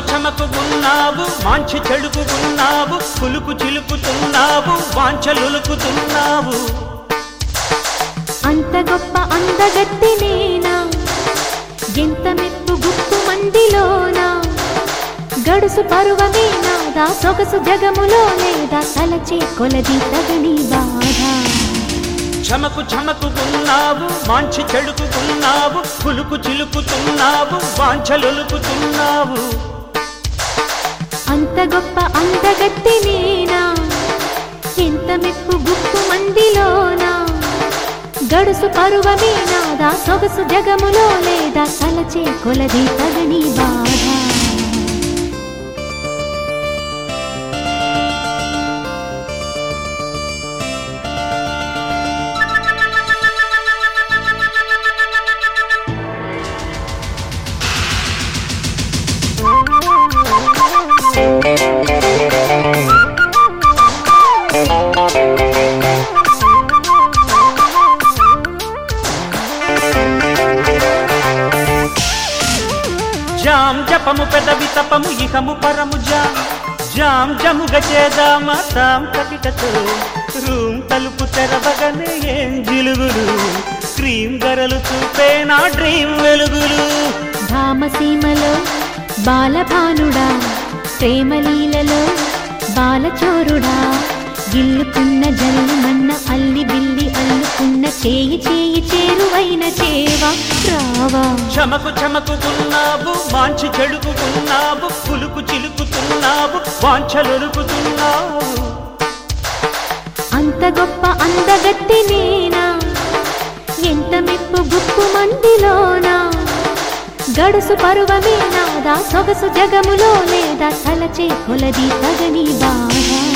చమకుగున్నావు మాంచి చెడుకుగున్నావు కులుకు చిలుకుతున్నావు వాంఛలులుకుతున్నావు అంత గొప్ప అందగత్తి నేనా ఎంత మెప్పు గుప్పు మందిలోనా గడుసు పరువమేనా దా సొగసు జగములో లేదా తలచే కొలది తగని బాధ చమకు చమకుగున్నావు మాంచి చెడుకుగున్నావు కులుకు చిలుకుతున్నావు వాంఛలులుకుతున్నావు అంత గొప్ప అందగత్తి నేనా ఎంత మెప్పు గుప్పు మందిలోనా గడుసు పరువమేనా దా సొగసు జగములో లేదా తలచే కొలది తగని బాధ జాం జపము పెదవి తపము ఇహము పరము జాం జాం జముగ చేదామ తాం కటికతో రూమ్ తలుపు తెరవగనే ఏం జిలుగులు క్రీమ్ ధరలు చూపే నా డ్రీమ్ వెలుగులు భామసీమలో బాలభానుడా ప్రేమలీలలో బాలచోరుడా గిల్లుకున్న జల్లుమన్న అల్లి బిల్లి అల్లుకున్న చేయి చేయి చేరువైన చేవా రావా చమకు చమకుకున్నావు మాంచి చెడుకుకున్నావు కులుకు చిలుకుతున్నావు వాంఛలొరుకుతున్నావు అంత గొప్ప అందగత్తి నేనా ఎంత మెప్పు గుప్పు మందిలోనా గడుసు పరువమేనా దా సొగసు జగములో లేదా తలచే కొలది తగని బాధ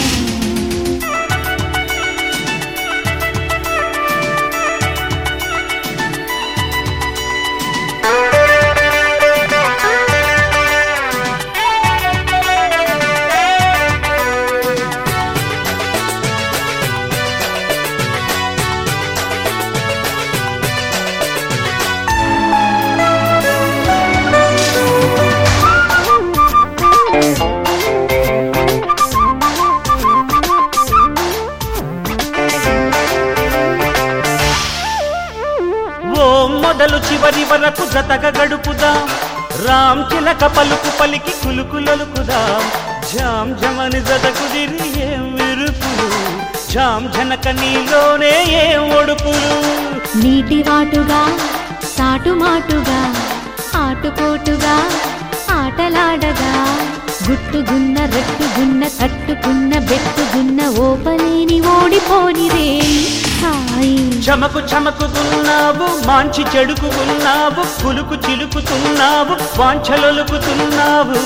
ఓ మొదలు చివరి వరకు జతగా గడుపుదాం రామ్ చిలక పలుకు పలికి కులుకులొలుకుదాం జామ్ జమని జత కుదిరి ఏం విరుపులు జామ్ జనక నీలోనే ఏం ఒడుపులు నీటి వాటుగా సాటుమాటుగా ఆటుపోటుగా ఆటలాడగా గుట్టుగున్న రట్టుగున్న తట్టుకున్న బెట్టుగున్న ఓపలేని ఓడిపోని రేయి హాయి చమకు చమకుకున్నావు మాంచి చెడుకుకున్నావు కులుకు చిలుకుతున్నావు వాంఛలొలుకుతున్నావు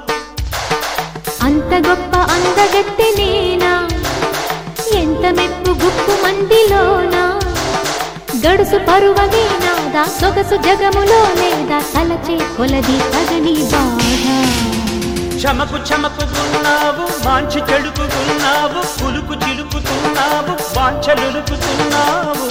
అంత గొప్ప అందగత్తె నేనా ఎంత మెప్పు గుప్పు మందిలోనా గడుసు పరువమేనా దా సొగసు జగములో లేదా తలచే కొలది తగని బాధ చమకు చమకుకున్నావు మాంచి చెడుకుకున్నావు కులుకు చిలుకుతున్నావు వాంఛలొలుకుతున్నావు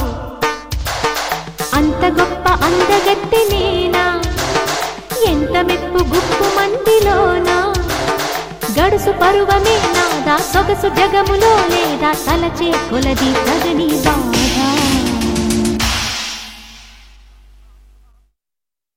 అంత గొప్ప అందగత్తె నేనా ఎంత మెప్పు గుప్పు మందిలోనా గడుసు పరువమేనా దా సొగసు జగములో లేదా తలచే కొలది తగని బాధ